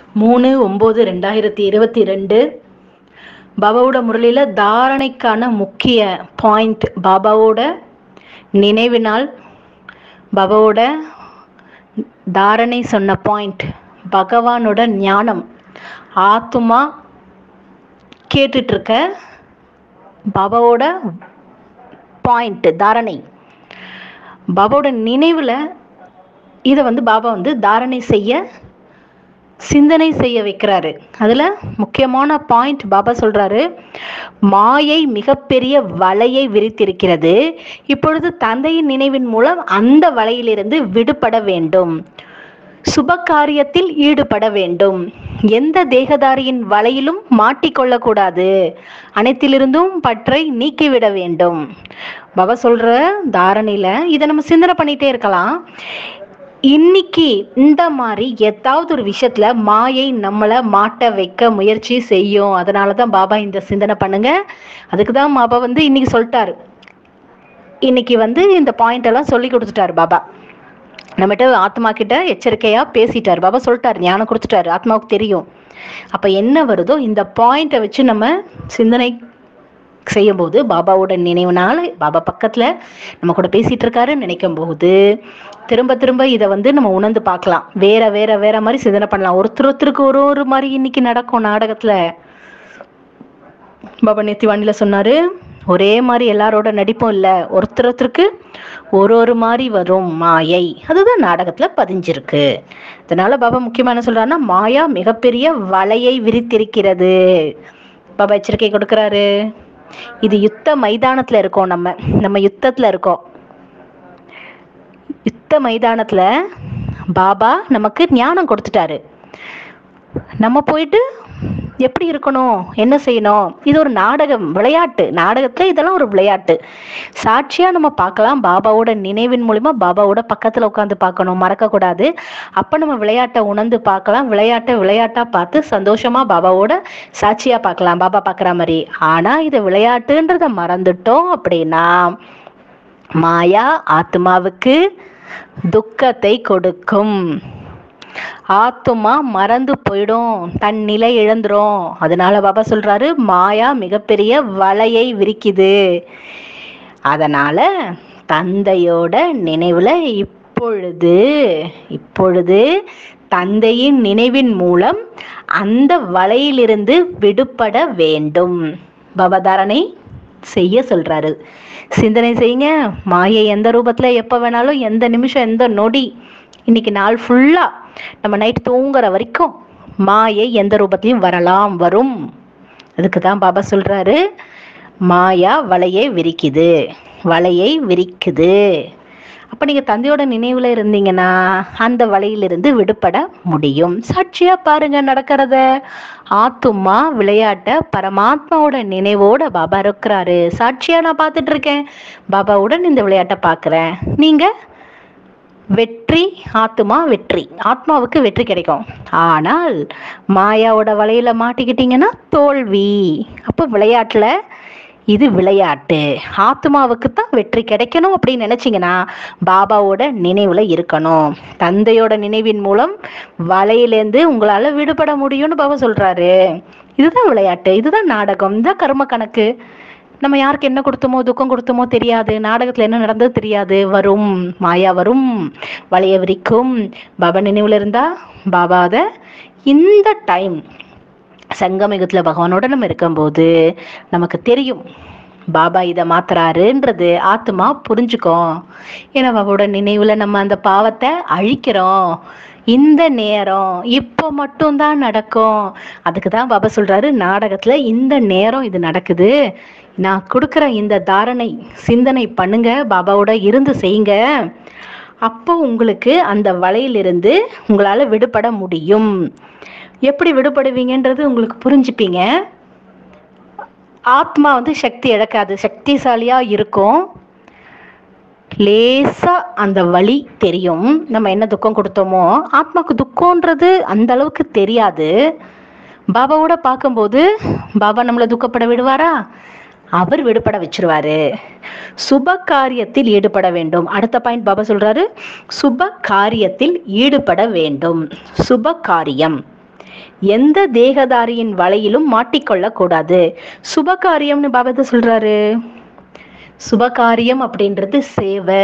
மூணு ஒம்பது ரெண்டாயிரத்தி இருபத்தி ரெண்டு பாபாவோட முரளியில் தாரணைக்கான முக்கிய பாயிண்ட் பாபாவோட நினைவு நாள் பாபாவோட தாரணை சொன்ன பாயிண்ட் பகவானோட ஞானம் ஆத்துமா கேட்டுட்டு இருக்க பாபாவோட பாயிண்ட் தாரணை பாபாவோட நினைவில் இதை வந்து பாபா வந்து தாரணை செய்ய சிந்தனை செய்ய வைக்கிறாரு அதில் முக்கியமான பாயிண்ட் பாபா சொல்றாரு மாயை மிகப்பெரிய வலையை விரித்திருக்கிறது இப்பொழுது தந்தையின் நினைவின் மூலம் அந்த வலையிலிருந்து விடுபட வேண்டும் சுப காரியத்தில் ஈடுபட வேண்டும் எந்த தேகதாரியின் வலையிலும் மாட்டிக்கொள்ளக்கூடாது அனைத்திலிருந்தும் பற்றை நீக்கிவிட வேண்டும் பாபா சொல்ற தாரணையில இதை நம்ம சிந்தனை பண்ணிட்டே இருக்கலாம் இன்னைக்கு இந்த மாதிரி ஏதாவது ஒரு விஷயத்துல மாயை நம்மளை மாட்ட வைக்க முயற்சி செய்யும் அதனால தான் பாபா இந்த சிந்தனை பண்ணுங்க அதுக்கு தான் பாபா வந்து இன்னைக்கு சொல்லிட்டாரு இன்னைக்கு வந்து இந்த பாயிண்ட் எல்லாம் சொல்லி கொடுத்துட்டாரு பாபா நம்மகிட்ட ஆத்மா கிட்ட எச்சரிக்கையா பேசிட்டாரு பாபா சொல்லிட்டாரு ஞானம் கொடுத்துட்டாரு ஆத்மாவுக்கு தெரியும் அப்ப என்ன வருதோ இந்த பாயிண்ட்டை வச்சு நம்ம சிந்தனை செய்யும்போது பாபாவோட நினைவுனால பாபா பக்கத்துல நம்ம கூட பேசிட்டு இருக்காருன்னு நினைக்கும் போது திரும்ப திரும்ப இதை வந்து நம்ம உணர்ந்து பார்க்கலாம் வேற வேற வேற மாதிரி சிந்தனை பண்ணலாம் ஒருத்தர் ஒருத்தருக்கு ஒரு ஒரு மாதிரி இன்னைக்கு நடக்கும் நாடகத்துல பாபா நேத்தி வாணியில சொன்னாரு ஒரே மாதிரி எல்லாரோட நடிப்பும் இல்ல ஒருத்தர் ஒருத்தருக்கு ஒரு ஒரு மாதிரி வரும் மாயை அதுதான் நாடகத்துல பதிஞ்சிருக்கு அதனால பாபா முக்கியமா என்ன சொல்றாருன்னா மாயா மிகப்பெரிய வலையை விரித்திருக்கிறது பாபா எச்சரிக்கை கொடுக்கறாரு இது யுத்த மைதானத்துல இருக்கோம் நம்ம நம்ம யுத்தத்துல இருக்கோம் யுத்த மைதானத்துல பாபா நமக்கு ஞானம் கொடுத்துட்டாரு நம்ம போயிட்டு எப்படி இருக்கணும் என்ன செய்யணும் இது ஒரு நாடகம் விளையாட்டு நாடகத்துல இதெல்லாம் ஒரு விளையாட்டு சாட்சியா நம்ம பார்க்கலாம் பாபாவோட நினைவின் மூலியமா பாபாவோட பக்கத்துல உட்காந்து பார்க்கணும் மறக்க கூடாது அப்ப நம்ம விளையாட்டை உணர்ந்து பார்க்கலாம் விளையாட்டை விளையாட்டா பார்த்து சந்தோஷமா பாபாவோட சாட்சியா பார்க்கலாம் பாபா பார்க்குற மாதிரி ஆனா இது விளையாட்டுன்றத மறந்துட்டோம் அப்படின்னா மாயா ஆத்மாவுக்கு துக்கத்தை கொடுக்கும் ஆத்துமா மறந்து போயிடும் தன் நிலை இழந்துரும் அதனால பாபா சொல்றாரு மாயா மிகப்பெரிய வலையை விரிக்குது அதனால தந்தையோட நினைவுல இப்பொழுது இப்பொழுது தந்தையின் நினைவின் மூலம் அந்த வலையிலிருந்து விடுபட வேண்டும் பவதாரணை செய்ய சொல்றாரு சிந்தனை செய்யுங்க மாயை எந்த ரூபத்துல எப்ப வேணாலும் எந்த நிமிஷம் எந்த நொடி இன்னைக்கு நாள் ஃபுல்லா நம்ம நைட் தூங்குற வரைக்கும் மாயை எந்த ரூபத்திலையும் வரலாம் வரும் அதுக்கு தான் பாபா சொல்றாரு மாயா வலையை விரிக்குது வலையை விரிக்குது அப்ப நீங்க தந்தையோட நினைவுல இருந்தீங்கன்னா அந்த வலையிலிருந்து விடுபட முடியும் சாட்சியா பாருங்க நடக்கிறத ஆத்துமா விளையாட்ட பரமாத்மாவோட நினைவோட பாபா இருக்கிறாரு சாட்சியா நான் பார்த்துட்டு இருக்கேன் பாபாவுடன் இந்த விளையாட்டை பார்க்குறேன் நீங்க வெற்றி ஆத்துமா வெற்றி ஆத்மாவுக்கு வெற்றி கிடைக்கும் ஆனால் மாயாவோட வலையில மாட்டிக்கிட்டீங்கன்னா தோல்வி அப்போ விளையாட்டுல இது விளையாட்டு ஆத்மாவுக்கு தான் வெற்றி கிடைக்கணும் அப்படின்னு நினைச்சீங்கன்னா பாபாவோட நினைவுல இருக்கணும் தந்தையோட நினைவின் மூலம் வலையிலேருந்து உங்களால விடுபட முடியும்னு பாபா சொல்றாரு இதுதான் விளையாட்டு இதுதான் நாடகம் இதுதான் கர்ம கணக்கு நம்ம யாருக்கு என்ன கொடுத்தோமோ துக்கம் கொடுத்தோமோ தெரியாது நாடகத்துல என்ன நடந்தது தெரியாது வரும் மாயா வரும் வளைய விரிக்கும் பாபா நினைவுல இருந்தா பாபா அத இந்த டைம் சங்கமிகத்துல பகவானோட நம்ம இருக்கும்போது நமக்கு தெரியும் பாபா இதை மாத்துறாருன்றது ஆத்மா புரிஞ்சுக்கும் ஏன்னா பாபாவோட நினைவுல நம்ம அந்த பாவத்தை அழிக்கிறோம் இந்த நேரம் இப்போ மட்டும்தான் நடக்கும் அதுக்கு தான் பாபா சொல்றாரு நாடகத்துல இந்த நேரம் இது நடக்குது நான் கொடுக்குற இந்த தாரணை சிந்தனை பண்ணுங்க பாபாவோட இருந்து செய்யுங்க அப்போ உங்களுக்கு அந்த வலையிலிருந்து உங்களால விடுபட முடியும் எப்படி விடுபடுவீங்கன்றது உங்களுக்கு புரிஞ்சுப்பீங்க ஆத்மா வந்து சக்தி இழக்காது சக்திசாலியா இருக்கும் லேசா அந்த வலி தெரியும் நம்ம என்ன துக்கம் கொடுத்தோமோ ஆத்மாக்கு துக்கம்ன்றது அந்த அளவுக்கு தெரியாது பாபாவோட பார்க்கும்போது பாபா நம்மளை துக்கப்பட விடுவாரா அவர் விடுபட வச்சிருவாரு சுப காரியத்தில் ஈடுபட வேண்டும் அடுத்த பாயிண்ட் பாபா சொல்றாரு சுப காரியத்தில் ஈடுபட வேண்டும் சுப காரியம் எந்த தேகதாரியின் வலையிலும் மாட்டிக்கொள்ளக் கூடாது சுபகாரியம்னு பாபா எதை சொல்றாரு சுபகாரியம் அப்படின்றது சேவை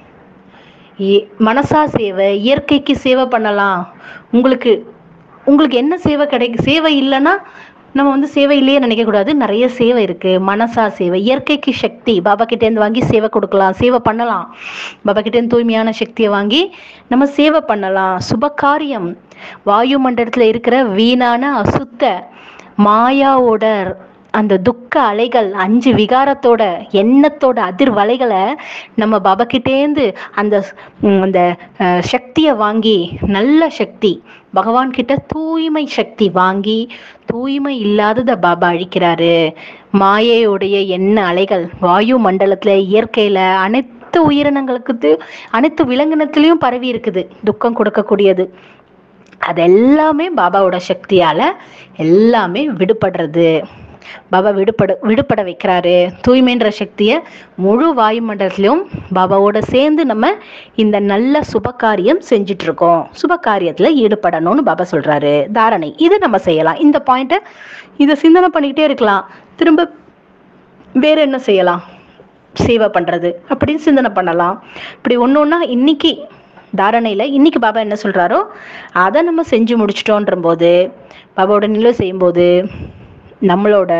இ- மனசா சேவை இயற்கைக்கு சேவை பண்ணலாம் உங்களுக்கு உங்களுக்கு என்ன சேவை கிடைக்கு சேவை இல்லைன்னா நம்ம வந்து சேவை இல்லையே நினைக்க கூடாது நிறைய சேவை இருக்கு மனசா சேவை இயற்கைக்கு சக்தி பாபா கிட்ட இருந்து வாங்கி சேவை கொடுக்கலாம் சேவை பண்ணலாம் பாபா கிட்ட இருந்து தூய்மையான சக்தியை வாங்கி நம்ம சேவை பண்ணலாம் சுபகாரியம் வாயு மண்டலத்துல இருக்கிற வீணான அசுத்த மாயாவோட அந்த துக்க அலைகள் அஞ்சு விகாரத்தோட எண்ணத்தோட அதிர்வலைகளை நம்ம பாபா கிட்டேந்து அந்த ம், அந்த அஹ், சக்தியை வாங்கி நல்ல சக்தி பகவான் கிட்ட தூய்மை சக்தி வாங்கி தூய்மை இல்லாதத பாபா அழிக்கிறாரு மாயையுடைய எண்ண அலைகள் வாயு மண்டலத்துல இயற்கையில அனைத்து உயிரினங்களுக்கு து- அனைத்து விலங்கினத்திலையும் பரவி இருக்குது துக்கம் கொடுக்கக்கூடியது அது எல்லாமே பாபாவோட சக்தியால எல்லாமே விடுபடுறது பாபா விடுபட விடுபட வைக்கிறாரு தூய்மைன்ற சக்தியை முழு வாயுமண்டலத்திலும் பாபாவோட சேர்ந்து நம்ம இந்த நல்ல சுபகாரியம் செஞ்சுட்டு இருக்கோம் சுபகாரியத்துல ஈடுபடணும்னு பாபா சொல்றாரு தாரணை இது நம்ம செய்யலாம் இந்த பாயிண்ட்டை இதை சிந்தனை பண்ணிக்கிட்டே இருக்கலாம் திரும்ப வேற என்ன செய்யலாம் சேவை பண்றது அப்படின்னு சிந்தனை பண்ணலாம் இப்படி ஒன்று ஒன்றா இன்னைக்கு தாரணையில இன்னைக்கு பாபா என்ன சொல்றாரோ அதை நம்ம செஞ்சு முடிச்சிட்டோன்ற போது பாபாவோட நிலை செய்யும்போது நம்மளோட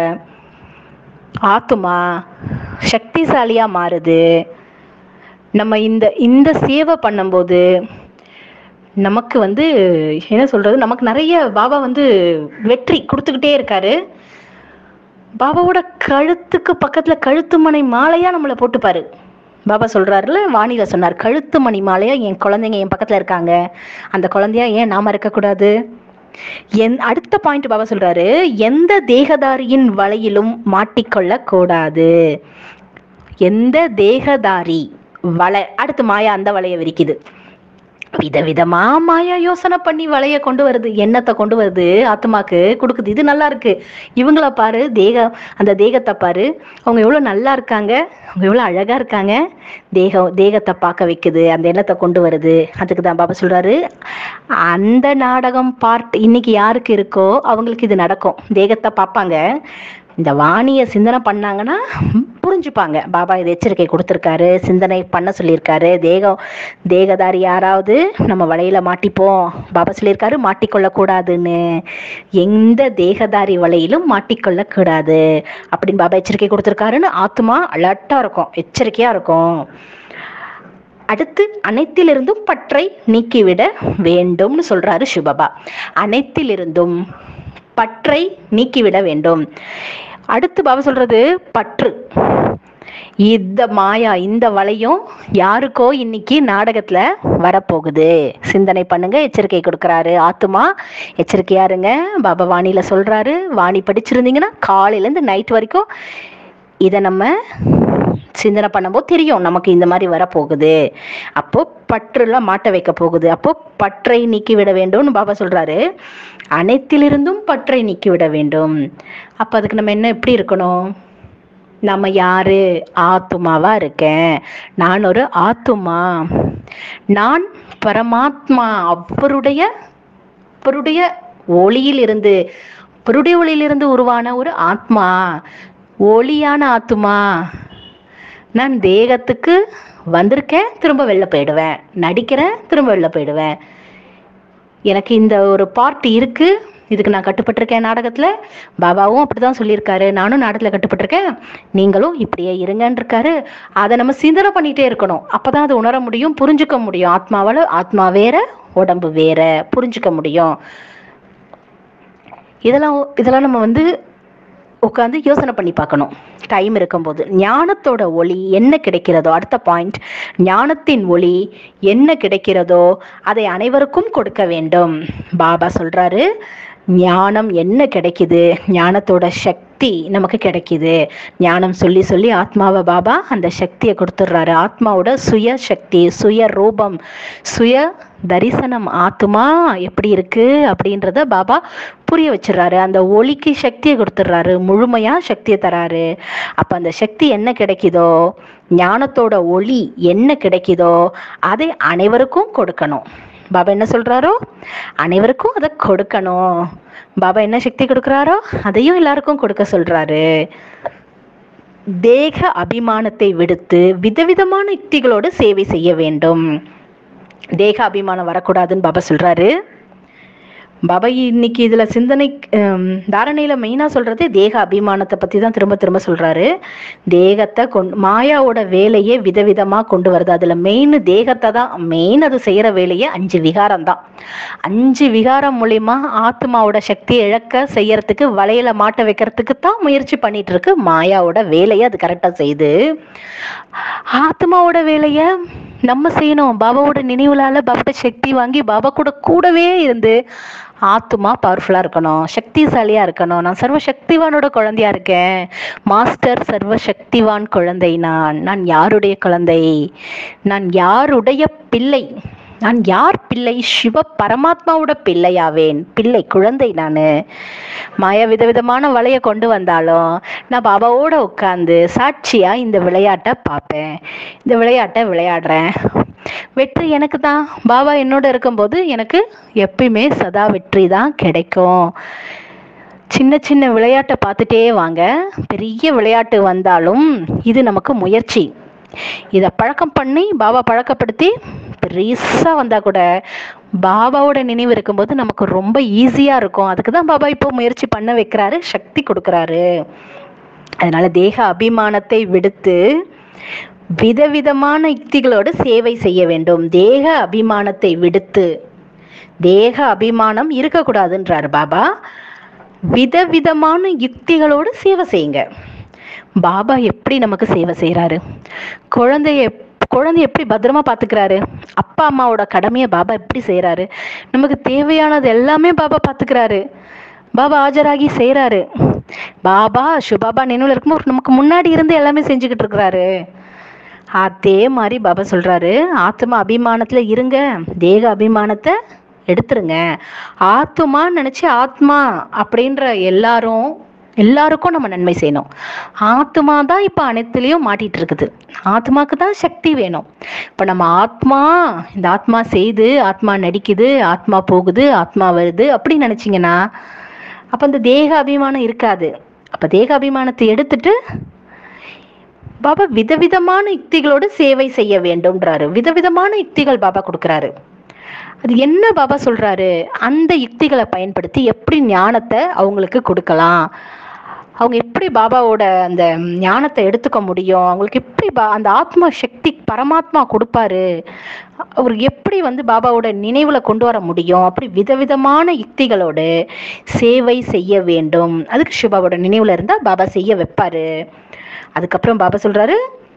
ஆத்துமா சக்திசாலியா மாறுது நம்ம இந்த இந்த சேவை பண்ணும்போது நமக்கு வந்து என்ன சொல்றது நமக்கு நிறைய பாபா வந்து வெற்றி கொடுத்துக்கிட்டே இருக்காரு பாபாவோட கழுத்துக்கு பக்கத்துல கழுத்து மணி மாலையா நம்மளை போட்டுப்பாரு பாபா சொல்றாருல வாணியில சொன்னார் கழுத்து மணி மாலையா என் குழந்தைங்க என் பக்கத்துல இருக்காங்க அந்த குழந்தையா ஏன் நாம இருக்கக்கூடாது என் அடுத்த பாயிண்ட் பாபா சொல்றாரு எந்த தேகதாரியின் வலையிலும் மாட்டிக்கொள்ள கூடாது எந்த தேகதாரி வலை அடுத்து மாயா அந்த வலையை விரிக்குது விதவிதமா மாயா யோசனை பண்ணி வலைய கொண்டு வருது எண்ணத்தை கொண்டு வருது ஆத்மாக்கு கொடுக்குது இது நல்லா இருக்கு இவங்கள பாரு தேக அந்த தேகத்தை பாரு அவங்க எவ்வளவு நல்லா இருக்காங்க அவங்க எவ்வளவு அழகா இருக்காங்க தேகம் தேகத்தை பார்க்க வைக்குது அந்த எண்ணத்தை கொண்டு வருது அதுக்கு தான் பாபா சொல்றாரு அந்த நாடகம் பார்ட் இன்னைக்கு யாருக்கு இருக்கோ அவங்களுக்கு இது நடக்கும் தேகத்தை பார்ப்பாங்க இந்த வாணியை சிந்தனை பண்ணாங்கன்னா ம், புரிஞ்சுப்பாங்க பாபா இது எச்சரிக்கை கொடுத்துருக்காரு சிந்தனை பண்ண சொல்லியிருக்காரு தேகம் தேகதாரி யாராவது நம்ம வலையில மாட்டிப்போம் பாபா சொல்லியிருக்காரு மாட்டிக்கொள்ளக்கூடாதுன்னு எந்த தேகதாரி வலையிலும் மாட்டிக்கொள்ளக்கூடாது அப்படின்னு பாபா எச்சரிக்கை கொடுத்துருக்காருன்னு ஆத்மா அலர்ட்டா இருக்கும் எச்சரிக்கையா இருக்கும் அடுத்து அனைத்திலிருந்தும் பற்றை நீக்கிவிட வேண்டும்னு சொல்றாரு சிவபாபா அனைத்திலிருந்தும் பற்றை நீக்கிவிட வேண்டும் அடுத்து பாபா சொல்றது பற்று இந்த மாயா இந்த வலையும் யாருக்கோ இன்னைக்கு நாடகத்துல வரப்போகுது சிந்தனை பண்ணுங்க எச்சரிக்கை கொடுக்கறாரு ஆத்துமா எச்சரிக்கையா இருங்க பாபா வாணியில சொல்றாரு வாணி படிச்சிருந்தீங்கன்னா காலையில இருந்து நைட் வரைக்கும் இதை நம்ம சிந்தனை பண்ணும்போது தெரியும் நமக்கு இந்த மாதிரி வரப்போகுது அப்போ பற்றுலாம் மாட்ட வைக்க போகுது அப்போ பற்றை நீக்கி விட வேண்டும்னு பாபா சொல்றாரு அனைத்திலிருந்தும் பற்றை நீக்கி விட வேண்டும் அப்ப அதுக்கு நம்ம என்ன எப்படி இருக்கணும் நம்ம யாரு ஆத்துமாவா இருக்கேன் நான் ஒரு ஆத்துமா நான் பரமாத்மா அவருடைய அவருடைய ஒளியில் இருந்து அவருடைய ஒளியிலிருந்து உருவான ஒரு ஆத்மா ஒளியான ஆத்துமா நான் தேகத்துக்கு வந்திருக்கேன் திரும்ப வெளில போயிடுவேன் நடிக்கிறேன் திரும்ப வெளில போயிடுவேன் எனக்கு இந்த ஒரு பார்ட் இருக்கு இதுக்கு நான் கட்டுப்பட்டிருக்கேன் நாடகத்துல பாபாவும் அப்படிதான் சொல்லியிருக்காரு நானும் நாடகத்துல கட்டுப்பட்டிருக்கேன் நீங்களும் இப்படியே இருங்கன்னு இருக்காரு அதை நம்ம சிந்தனை பண்ணிட்டே இருக்கணும் அப்பதான் அது உணர முடியும் புரிஞ்சுக்க முடியும் ஆத்மாவால ஆத்மா வேற உடம்பு வேற புரிஞ்சுக்க முடியும் இதெல்லாம் இதெல்லாம் நம்ம வந்து உட்காந்து யோசனை பண்ணி பார்க்கணும் டைம் இருக்கும்போது ஞானத்தோட ஒளி என்ன கிடைக்கிறதோ அடுத்த பாயிண்ட் ஞானத்தின் ஒளி என்ன கிடைக்கிறதோ அதை அனைவருக்கும் கொடுக்க வேண்டும் பாபா சொல்றாரு ஞானம் என்ன கிடைக்குது ஞானத்தோட சக்தி நமக்கு கிடைக்குது ஞானம் சொல்லி சொல்லி ஆத்மாவை பாபா அந்த சக்தியை கொடுத்துட்றாரு ஆத்மாவோட சுய சக்தி சுய ரூபம் சுய தரிசனம் ஆத்மா எப்படி இருக்கு அப்படின்றத பாபா புரிய வச்சிடுறாரு அந்த ஒளிக்கு சக்தியை கொடுத்துட்றாரு முழுமையா சக்தியை தராரு அப்ப அந்த சக்தி என்ன கிடைக்குதோ ஞானத்தோட ஒளி என்ன கிடைக்குதோ அதை அனைவருக்கும் கொடுக்கணும் பாபா என்ன சொல்றாரோ அனைவருக்கும் அதை கொடுக்கணும் பாபா என்ன சக்தி கொடுக்குறாரோ அதையும் எல்லாருக்கும் கொடுக்க சொல்றாரு தேக அபிமானத்தை விடுத்து விதவிதமான யுக்திகளோடு சேவை செய்ய வேண்டும் தேக அபிமானம் வரக்கூடாதுன்னு பாபா சொல்றாரு பாபா இன்னைக்கு இதுல சிந்தனை ஹம், தாரணையில மெயினா சொல்றது தேக அபிமானத்தை பத்தி தான் திரும்ப திரும்ப சொல்றாரு தேகத்தை கொண்டு மாயாவோட வேலையே விதவிதமா கொண்டு வருது அதுல மெயின் தேகத்தை தான் மெயின் அது செய்யற வேலையே அஞ்சு விகாரம் தான் அஞ்சு விகாரம் மூலியமா ஆத்மாவோட சக்தியை இழக்க செய்யறதுக்கு வலையில மாட்ட வைக்கிறதுக்கு தான் முயற்சி பண்ணிட்டு இருக்கு மாயாவோட வேலையை அது கரெக்டா செய்யுது ஆத்மாவோட வேலைய நம்ம செய்யணும் பாபாவோட நினைவுலால பாபாட்ட சக்தி வாங்கி பாபா கூட கூடவே இருந்து ஆத்மா பவர்ஃபுல்லா இருக்கணும் சக்திசாலியா இருக்கணும் நான் சர்வ சக்திவானோட குழந்தையா இருக்கேன் மாஸ்டர் சர்வ சக்திவான் குழந்தை நான் நான் யாருடைய குழந்தை நான் யாருடைய பிள்ளை நான் யார் பிள்ளை சிவ பரமாத்மாவோட பிள்ளையாவேன் பிள்ளை குழந்தை நான் மாயா விதவிதமான வலைய கொண்டு வந்தாலும் நான் பாபாவோட உட்காந்து சாட்சியா இந்த விளையாட்டை பார்ப்பேன் இந்த விளையாட்டை விளையாடுறேன் வெற்றி எனக்கு தான் பாபா என்னோட இருக்கும்போது எனக்கு எப்பயுமே சதா வெற்றி தான் கிடைக்கும் சின்ன சின்ன விளையாட்டை பார்த்துட்டே வாங்க பெரிய விளையாட்டு வந்தாலும் இது நமக்கு முயற்சி இதை பழக்கம் பண்ணி பாபா பழக்கப்படுத்தி பெருசா வந்தா கூட பாபாவோட நினைவு இருக்கும்போது நமக்கு ரொம்ப ஈஸியா இருக்கும் அதுக்கு தான் பாபா இப்போ முயற்சி பண்ண வைக்கிறாரு சக்தி கொடுக்கறாரு அதனால தேக அபிமானத்தை விடுத்து விதவிதமான யுக்திகளோடு சேவை செய்ய வேண்டும் தேக அபிமானத்தை விடுத்து தேக அபிமானம் இருக்கக்கூடாதுன்றார் பாபா விதவிதமான யுக்திகளோடு சேவை செய்யுங்க பாபா எப்படி நமக்கு சேவை செய்றாரு குழந்தைய குழந்தை எப்படி பத்திரமா பாத்துக்கிறாரு அப்பா அம்மாவோட கடமையை பாபா எப்படி செய்றாரு நமக்கு தேவையானது எல்லாமே பாபா பாத்துக்கிறாரு பாபா ஆஜராகி செய்றாரு பாபா சுபாபா நினைவுல இருக்கும்போது நமக்கு முன்னாடி இருந்து எல்லாமே செஞ்சுக்கிட்டு இருக்கிறாரு அதே மாதிரி பாபா சொல்றாரு ஆத்மா அபிமானத்துல இருங்க தேக அபிமானத்தை எடுத்துருங்க ஆத்மா நினைச்சு ஆத்மா அப்படின்ற எல்லாரும் எல்லாருக்கும் நம்ம நன்மை செய்யணும் ஆத்மா தான் இப்ப அனைத்துலயும் மாட்டிட்டு இருக்குது ஆத்மாக்கு தான் சக்தி வேணும் இப்ப நம்ம ஆத்மா இந்த ஆத்மா செய்து ஆத்மா நடிக்குது ஆத்மா போகுது ஆத்மா வருது அப்படி நினைச்சீங்கன்னா அப்ப இந்த தேக அபிமானம் இருக்காது அப்ப தேக அபிமானத்தை எடுத்துட்டு பாபா விதவிதமான யுக்திகளோடு சேவை செய்ய வேண்டும்ன்றாரு விதவிதமான யுக்திகள் பாபா கொடுக்கறாரு அது என்ன பாபா சொல்றாரு அந்த யுக்திகளை பயன்படுத்தி எப்படி ஞானத்தை அவங்களுக்கு கொடுக்கலாம் அவங்க எப்படி பாபாவோட அந்த ஞானத்தை எடுத்துக்க முடியும் அவங்களுக்கு எப்படி பா- அந்த ஆத்மா சக்தி பரமாத்மா கொடுப்பாரு அவர் எப்படி வந்து பாபாவோட நினைவுல கொண்டு வர முடியும் அப்படி விதவிதமான யுக்திகளோடு சேவை செய்ய வேண்டும் அதுக்கு சிவாவோட நினைவுல இருந்தா பாபா செய்ய வைப்பாரு அதுக்கப்புறம் பாபா சொல்றாரு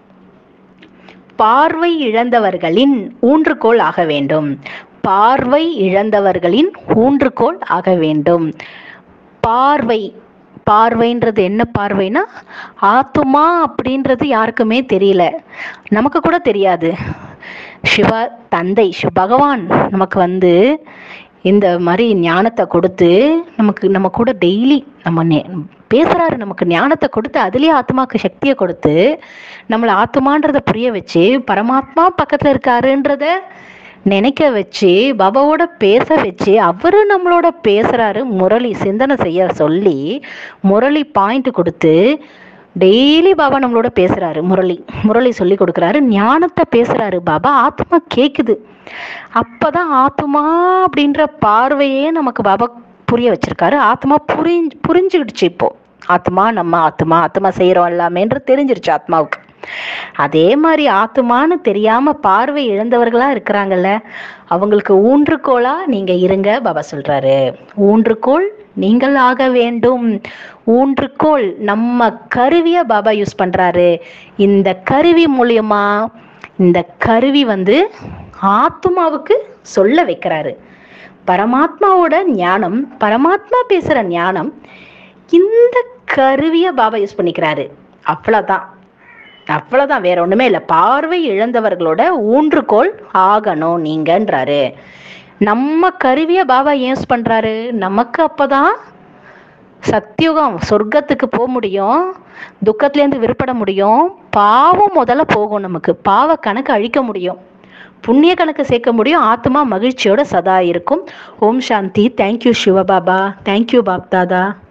பார்வை இழந்தவர்களின் ஊன்றுகோல் ஆக வேண்டும் பார்வை இழந்தவர்களின் ஊன்றுகோல் ஆக வேண்டும் பார்வை பார்வைன்றது என்ன பார்வைனா ஆத்துமா அப்படின்றது யாருக்குமே தெரியல நமக்கு கூட தெரியாது சிவா தந்தை சிவ பகவான் நமக்கு வந்து இந்த மாதிரி ஞானத்தை கொடுத்து நமக்கு நம்ம கூட டெய்லி நம்ம நே- பேசுறாரு நமக்கு ஞானத்தை கொடுத்து அதுலயே ஆத்மாக்கு சக்தியை கொடுத்து நம்மளை ஆத்மான்றத புரிய வச்சு பரமாத்மா பக்கத்துல இருக்காருன்றத நினைக்க வச்சு பாபாவோட பேச வச்சு அவரு நம்மளோட பேசுறாரு முரளி சிந்தனை செய்ய சொல்லி முரளி பாயிண்ட் கொடுத்து டெய்லி பாபா நம்மளோட பேசுறாரு முரளி முரளி சொல்லி கொடுக்குறாரு ஞானத்தை பேசுறாரு பாபா ஆத்மா கேக்குது அப்பதான் ஆத்மா அப்படின்ற பார்வையே நமக்கு பாபா புரிய வச்சிருக்காரு ஆத்மா புரிஞ்சு புரிஞ்சுக்கிடுச்சு இப்போ ஆத்மா நம்ம ஆத்மா ஆத்மா செய்யறோம் எல்லாமேன்ற தெரிஞ்சிருச்சு ஆத்மாவுக்கு அதே மாதிரி ஆத்துமான்னு தெரியாம பார்வை இழந்தவர்களா இருக்கிறாங்கல்ல அவங்களுக்கு ஊன்றுகோலா நீங்க இருங்க பாபா சொல்றாரு ஊன்றுகோல் நீங்கள் ஆக வேண்டும் ஊன்றுகோல் நம்ம கருவிய பாபா யூஸ் பண்றாரு இந்த கருவி மூலியமா இந்த கருவி வந்து ஆத்மாவுக்கு சொல்ல வைக்கிறாரு பரமாத்மாவோட ஞானம் பரமாத்மா பேசுற ஞானம் இந்த கருவிய பாபா யூஸ் பண்ணிக்கிறாரு அவ்வளவுதான் அவ்வளவுதான் வேற ஒண்ணுமே இல்லை பார்வை இழந்தவர்களோட ஊன்றுகோல் ஆகணும் நீங்கன்றாரு நம்ம கருவிய பாபா ஏன் யூஸ் பண்றாரு நமக்கு அப்பதான் சத்தியுகம் சொர்க்கத்துக்கு போக முடியும் துக்கத்துலேருந்து விடுபட முடியும் பாவம் முதல்ல போகும் நமக்கு பாவ கணக்கு அழிக்க முடியும் புண்ணிய கணக்கு சேர்க்க முடியும் ஆத்மா மகிழ்ச்சியோட சதா இருக்கும் ஓம் சாந்தி தேங்க்யூ சிவபாபா தேங்க்யூ பாப்தாதா